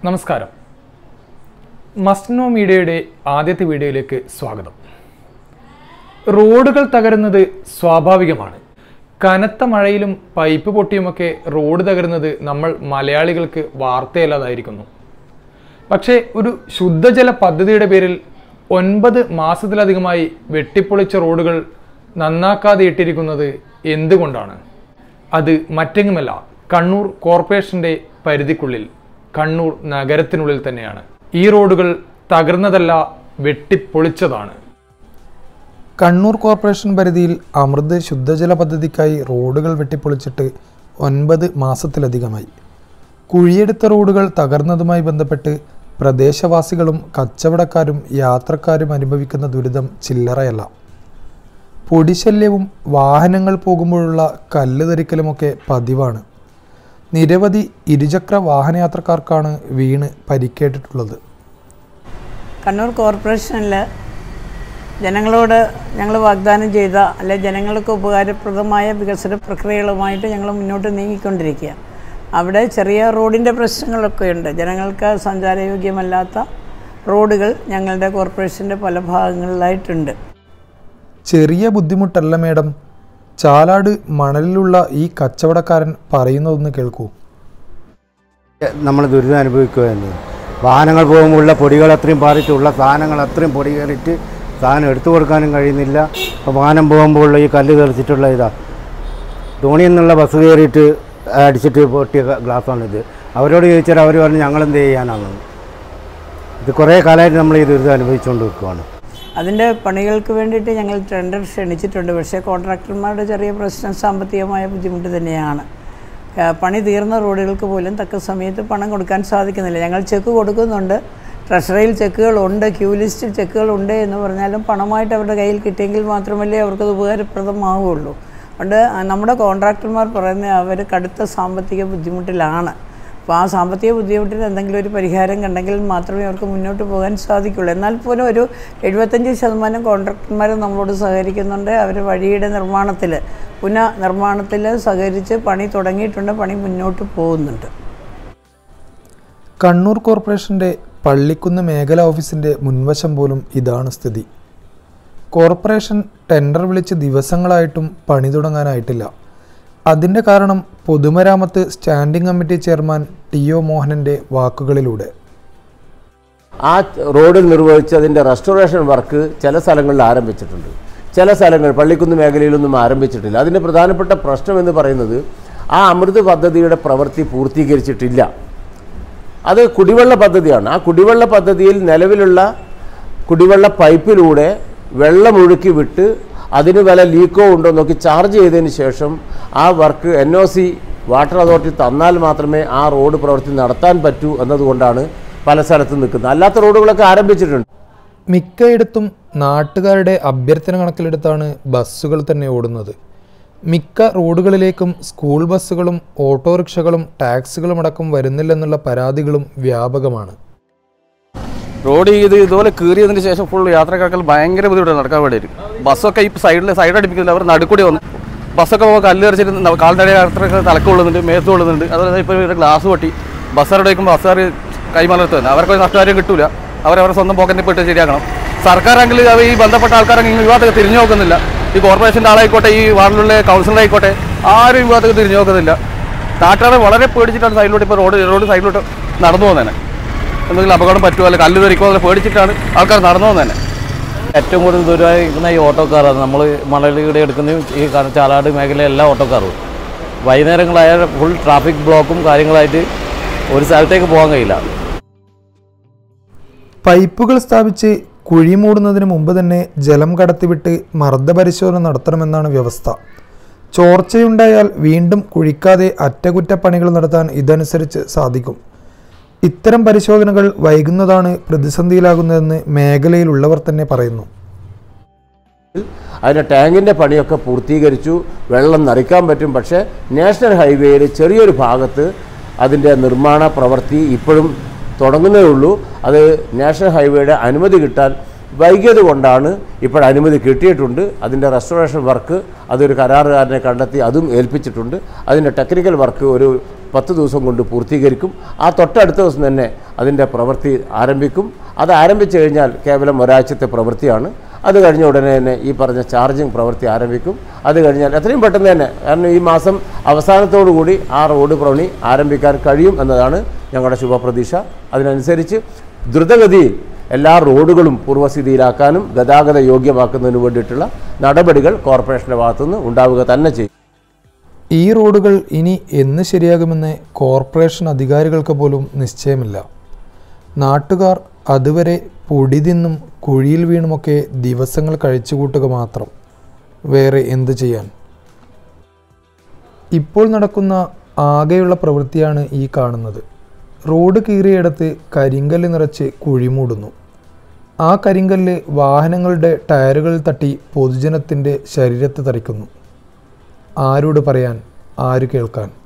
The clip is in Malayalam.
നമസ്കാരം മസ്നോ മീഡിയയുടെ ആദ്യത്തെ വീഡിയോയിലേക്ക് സ്വാഗതം റോഡുകൾ തകരുന്നത് സ്വാഭാവികമാണ് കനത്ത മഴയിലും പൈപ്പ് പൊട്ടിയുമൊക്കെ റോഡ് തകരുന്നത് നമ്മൾ മലയാളികൾക്ക് വാർത്തയല്ലാതായിരിക്കുന്നു പക്ഷേ ഒരു ശുദ്ധജല പദ്ധതിയുടെ പേരിൽ ഒൻപത് മാസത്തിലധികമായി വെട്ടിപ്പൊളിച്ച റോഡുകൾ നന്നാക്കാതെ ഇട്ടിരിക്കുന്നത് എന്തുകൊണ്ടാണ് അത് മറ്റെങ്ങുമല്ല കണ്ണൂർ കോർപ്പറേഷന്റെ പരിധിക്കുള്ളിൽ കണ്ണൂർ നഗരത്തിനുള്ളിൽ തന്നെയാണ് ഈ റോഡുകൾ തകർന്നതല്ല വെട്ടിപ്പൊളിച്ചതാണ് കണ്ണൂർ കോർപ്പറേഷൻ പരിധിയിൽ അമൃത് ശുദ്ധജല പദ്ധതിക്കായി റോഡുകൾ വെട്ടിപ്പൊളിച്ചിട്ട് ഒൻപത് മാസത്തിലധികമായി കുഴിയെടുത്ത റോഡുകൾ തകർന്നതുമായി ബന്ധപ്പെട്ട് പ്രദേശവാസികളും കച്ചവടക്കാരും യാത്രക്കാരും അനുഭവിക്കുന്ന ദുരിതം ചില്ലറയല്ല പൊടിശല്യവും വാഹനങ്ങൾ പോകുമ്പോഴുള്ള കല്ല് തെറിക്കലുമൊക്കെ പതിവാണ് നിരവധി ഇരുചക്ര വാഹനയാത്രക്കാർക്കാണ് വീണ് പരിക്കേറ്റിട്ടുള്ളത് കണ്ണൂർ കോർപ്പറേഷനിൽ ജനങ്ങളോട് ഞങ്ങൾ വാഗ്ദാനം ചെയ്ത അല്ലെ ജനങ്ങൾക്ക് ഉപകാരപ്രദമായ വികസന പ്രക്രിയകളുമായിട്ട് ഞങ്ങൾ മുന്നോട്ട് നീങ്ങിക്കൊണ്ടിരിക്കുക അവിടെ ചെറിയ റോഡിൻ്റെ പ്രശ്നങ്ങളൊക്കെ ഉണ്ട് ജനങ്ങൾക്ക് സഞ്ചാരയോഗ്യമല്ലാത്ത റോഡുകൾ ഞങ്ങളുടെ കോർപ്പറേഷൻ്റെ പല ഭാഗങ്ങളിലായിട്ടുണ്ട് ചെറിയ ബുദ്ധിമുട്ടല്ല മേഡം ചാലാട് മണലിലുള്ള ഈ കച്ചവടക്കാരൻ പറയുന്നതൊന്ന് കേൾക്കൂ നമ്മൾ ദുരിതം അനുഭവിക്കുകയെന്ന് വാഹനങ്ങൾ പോകുമ്പോഴുള്ള പൊടികൾ അത്രയും പാറിയിട്ടുള്ള സാധനങ്ങൾ അത്രയും പൊടി കയറിയിട്ട് സാധനം എടുത്തു കൊടുക്കാനും കഴിയുന്നില്ല അപ്പോൾ വാഹനം പോകുമ്പോഴുള്ള ഈ കല്ല് തെറിച്ചിട്ടുള്ള ഇതാ ധോണിയിൽ നിന്നുള്ള ബസ് കയറിയിട്ട് അടിച്ചിട്ട് പൊട്ടിയ ഗ്ലാസ്സാണിത് അവരോട് ചോദിച്ചാൽ അവർ പറഞ്ഞു ഞങ്ങളെന്ത് ചെയ്യാനാണ് ഇത് കുറേ കാലമായിട്ട് നമ്മൾ ഈ ദുരിതം അനുഭവിച്ചുകൊണ്ട് നിൽക്കുകയാണ് അതിൻ്റെ പണികൾക്ക് വേണ്ടിയിട്ട് ഞങ്ങൾ ടെൻഡർ ക്ഷണിച്ചിട്ടുണ്ട് പക്ഷേ കോൺട്രാക്ടർമാരുടെ ചെറിയ പ്രശ്നം സാമ്പത്തികമായ ബുദ്ധിമുട്ട് തന്നെയാണ് ആ, പണി തീർന്ന റോഡുകൾക്ക് പോലും തക്ക സമയത്ത് പണം കൊടുക്കാൻ സാധിക്കുന്നില്ല ഞങ്ങൾ ചെക്ക് കൊടുക്കുന്നുണ്ട് ട്രഷറിയിൽ ചെക്കുകളുണ്ട് ക്യൂ ലിസ്റ്റിൽ ചെക്കുകളുണ്ട് എന്ന് പറഞ്ഞാലും പണമായിട്ട് അവരുടെ കയ്യിൽ കിട്ടിയെങ്കിൽ മാത്രമല്ലേ അവർക്കത് ഉപകാരപ്രദമാവുകയുള്ളൂ അതുകൊണ്ട് നമ്മുടെ കോൺട്രാക്ടർമാർ പറയുന്നത് അവർ കടുത്ത സാമ്പത്തിക ബുദ്ധിമുട്ടിലാണ് അപ്പോൾ ആ സാമ്പത്തിക ബുദ്ധിമുട്ടിന് എന്തെങ്കിലും ഒരു പരിഹാരം കണ്ടെങ്കിൽ മാത്രമേ അവർക്ക് മുന്നോട്ട് പോകാൻ സാധിക്കുള്ളൂ എന്നാൽ പോലും ഒരു എഴുപത്തഞ്ച് ശതമാനം കോൺട്രാക്ടർമാർ നമ്മളോട് സഹകരിക്കുന്നുണ്ട് അവർ വഴിയുടെ നിർമ്മാണത്തിൽ പുനഃ നിർമ്മാണത്തിൽ സഹകരിച്ച് പണി തുടങ്ങിയിട്ടുണ്ട് പണി മുന്നോട്ട് പോകുന്നുണ്ട് കണ്ണൂർ കോർപ്പറേഷന്റെ പള്ളിക്കുന്ന് മേഖലാ ഓഫീസിന്റെ മുൻവശം പോലും ഇതാണ് സ്ഥിതി കോർപ്പറേഷൻ ടെൻഡർ വിളിച്ച് ദിവസങ്ങളായിട്ടും പണി തുടങ്ങാനായിട്ടില്ല അതിൻ്റെ കാരണം പൊതുമരാമത്ത് standing committee chairman T O മോഹനന്റെ വാക്കുകളിലൂടെ ആ റോഡിൽ നിർവഹിച്ചതിൻ്റെ റെസ്റ്റോറേഷൻ വർക്ക് ചില സ്ഥലങ്ങളിൽ ആരംഭിച്ചിട്ടുണ്ട് ചില സ്ഥലങ്ങൾ പള്ളിക്കുന്ന് മേഖലയിലൊന്നും ആരംഭിച്ചിട്ടില്ല അതിൻ്റെ പ്രധാനപ്പെട്ട പ്രശ്നം എന്ന് പറയുന്നത് ആ അമൃത് പദ്ധതിയുടെ പ്രവൃത്തി പൂർത്തീകരിച്ചിട്ടില്ല അത് കുടിവെള്ള പദ്ധതിയാണ് ആ കുടിവെള്ള പദ്ധതിയിൽ നിലവിലുള്ള കുടിവെള്ള പൈപ്പിലൂടെ വെള്ളമൊഴുക്കി വിട്ട് അതിന് വല്ല ലീക്കോ ഉണ്ടോ നോക്കി ചാർജ് ചെയ്തതിന് ശേഷം ആ work N O C water authority തന്നാൽ മാത്രമേ ആ റോഡ് പ്രവൃത്തി നടത്താൻ പറ്റൂ എന്നതുകൊണ്ടാണ് പല സ്ഥലത്തും നിൽക്കുന്നത് അല്ലാത്ത റോഡുകളൊക്കെ ആരംഭിച്ചിട്ടുണ്ട് മിക്കയിടത്തും നാട്ടുകാരുടെ അഭ്യർത്ഥന കണക്കിലെടുത്താണ് ബസ്സുകൾ തന്നെ ഓടുന്നത് മിക്ക റോഡുകളിലേക്കും സ്കൂൾ ബസ്സുകളും ഓട്ടോറിക്ഷകളും ടാക്സികളും അടക്കം വരുന്നില്ലെന്നുള്ള പരാതികളും വ്യാപകമാണ് റോഡ് ഇത് ഇതുപോലെ കീറിയതിന് ശേഷം ഫുൾ യാത്രക്കാർക്ക് ഭയങ്കര ബുദ്ധിമുട്ടാണ് നടക്കാൻ വേണ്ടിയിട്ട് ബസ്സൊക്കെ ഈ സൈഡിൽ സൈഡ് അടിപ്പിക്കുന്നില്ല അവർ നടുക്കൂടി വന്നു ബസ്സൊക്കെ പോകുമ്പോൾ കല്ല് എറിച്ചിട്ട് കാൽനട യാത്രക്കാർ തലക്ക് കൊള്ളുന്നുണ്ട് മേത്ത് കൊള്ളുന്നുണ്ട് അതുപോലെ ഇപ്പോൾ ഇവരുടെ ഗ്ലാസ് പൊട്ടി ബസ്സാരോട് വയ്ക്കുമ്പോൾ ബസ്സാർ കൈമലർത്ത് തന്നെ അവർക്ക് ഒരു നഷ്ടകാര്യം കിട്ടൂല അവരവരുടെ സ്വന്തം പോക്കറ്റിൽ പോയിട്ട് ശരിയാക്കണം സർക്കാരാണെങ്കിൽ അവർ ഈ ബന്ധപ്പെട്ട ആൾക്കാരെങ്കിൽ ഈ വിവാദത്തിൽ തിരിഞ്ഞു നോക്കുന്നില്ല ഈ കോർപ്പറേഷൻ്റെ ആളായിക്കോട്ടെ ഈ വാർഡിലുള്ള കൗൺസിലറായിക്കോട്ടെ ആരും ഈ വിവാദത്തിൽ തിരിഞ്ഞു നോക്കുന്നില്ല നാട്ടുകാരെ വളരെ പേടിച്ചിട്ടാണ് സൈഡിലോട്ട് ഇപ്പോൾ റോഡ് റോഡ് സൈഡിലോട്ട് നടന്നു പോകുന്നതന്നെ എന്തെങ്കിലും അപകടം പറ്റുമോ അല്ലെങ്കിൽ കല്ല് തെറിക്കുമോ അതിൽ പേടിച്ചിട്ടാണ് ആൾക്കാർ നടന്നു പോകുന്നത് തന്നെ ഏറ്റവും കൂടുതൽ ദുരിതമായിരിക്കുന്ന ഈ ഓട്ടോക്കാരാണ് നമ്മൾ മണലിയുടെ എടുക്കുന്ന ഈ ക- ചാലാട് മേഖല എല്ലാ ഓട്ടോക്കാരും വൈകുന്നേരങ്ങളായ ഫുൾ ട്രാഫിക് ബ്ലോക്കും കാര്യങ്ങളായിട്ട് ഒരു സ്ഥലത്തേക്ക് പോകാൻ കഴിയില്ല പൈപ്പുകൾ സ്ഥാപിച്ച് കുഴി മൂടുന്നതിന് മുമ്പ് തന്നെ ജലം കടത്തിവിട്ട് മർദ്ദപരിശോധന നടത്തണമെന്നാണ് വ്യവസ്ഥ ചോർച്ചയുണ്ടായാൽ വീണ്ടും കുഴിക്കാതെ അറ്റകുറ്റപ്പണികൾ നടത്താൻ ഇതനുസരിച്ച് സാധിക്കും ഇത്തരം പരിശോധനകൾ വൈകുന്നതാണ് പ്രതിസന്ധിയിലാകുന്നതെന്ന് മേഖലയിലുള്ളവർ തന്നെ പറയുന്നു അതിൻ്റെ ടാങ്കിൻ്റെ പണിയൊക്കെ പൂർത്തീകരിച്ചു വെള്ളം നിറയ്ക്കാൻ പറ്റും പക്ഷേ നാഷണൽ ഹൈവേയിൽ ചെറിയൊരു ഭാഗത്ത് അതിൻ്റെ നിർമ്മാണ പ്രവൃത്തി ഇപ്പോഴും തുടങ്ങുന്നേ ഉള്ളൂ അത് നാഷണൽ ഹൈവേയുടെ അനുമതി കിട്ടാൻ വൈകിയത് കൊണ്ടാണ് ഇപ്പോൾ അനുമതി കിട്ടിയിട്ടുണ്ട് അതിൻ്റെ റെസ്റ്റോറേഷൻ വർക്ക് അതൊരു കരാറുകാരനെ കണ്ടെത്തി അതും ഏൽപ്പിച്ചിട്ടുണ്ട് അതിൻ്റെ ടെക്നിക്കൽ വർക്ക് ഒരു പത്ത് ദിവസം കൊണ്ട് പൂർത്തീകരിക്കും ആ തൊട്ടടുത്ത ദിവസം തന്നെ അതിൻ്റെ പ്രവൃത്തി ആരംഭിക്കും അത് ആരംഭിച്ചു കഴിഞ്ഞാൽ കേവലം ഒരാഴ്ചത്തെ പ്രവൃത്തിയാണ് അത് കഴിഞ്ഞ ഉടനെ തന്നെ ഈ പറഞ്ഞ ചാർജിങ് പ്രവൃത്തി ആരംഭിക്കും അത് കഴിഞ്ഞാൽ എത്രയും പെട്ടെന്ന് തന്നെ കാരണം ഈ മാസം അവസാനത്തോടു കൂടി ആ റോഡ് പ്രവണി ആരംഭിക്കാൻ കഴിയും എന്നതാണ് ഞങ്ങളുടെ ശുഭപ്രതീക്ഷ അതിനനുസരിച്ച് ദ്രുതഗതിയിൽ എല്ലാ റോഡുകളും പൂർവ്വസ്ഥിതിയിലാക്കാനും ഗതാഗത യോഗ്യമാക്കുന്നതിന് വേണ്ടിയിട്ടുള്ള നടപടികൾ കോർപ്പറേഷൻ്റെ ഭാഗത്തുനിന്ന് ഉണ്ടാവുക തന്നെ ചെയ്യും ഈ റോഡുകൾ ഇനി എന്ന് ശരിയാകുമെന്ന് കോർപ്പറേഷൻ അധികാരികൾക്ക് പോലും നിശ്ചയമില്ല നാട്ടുകാർ അതുവരെ പൊടി തിന്നും കുഴിയിൽ വീണുമൊക്കെ ദിവസങ്ങൾ കഴിച്ചുകൂട്ടുക മാത്രം വേറെ എന്തു ചെയ്യാൻ ഇപ്പോൾ നടക്കുന്ന ആകെയുള്ള പ്രവൃത്തിയാണ് ഈ കാണുന്നത് റോഡ് കീറിയിടത്ത് കരിങ്കല്ല് നിറച്ച് കുഴിമൂടുന്നു ആ കരിങ്കല്ല് വാഹനങ്ങളുടെ ടയറുകളിൽ തട്ടി പൊതുജനത്തിൻ്റെ ശരീരത്ത് തറിക്കുന്നു ആരോട് പറയാൻ ആര് കേൾക്കാൻ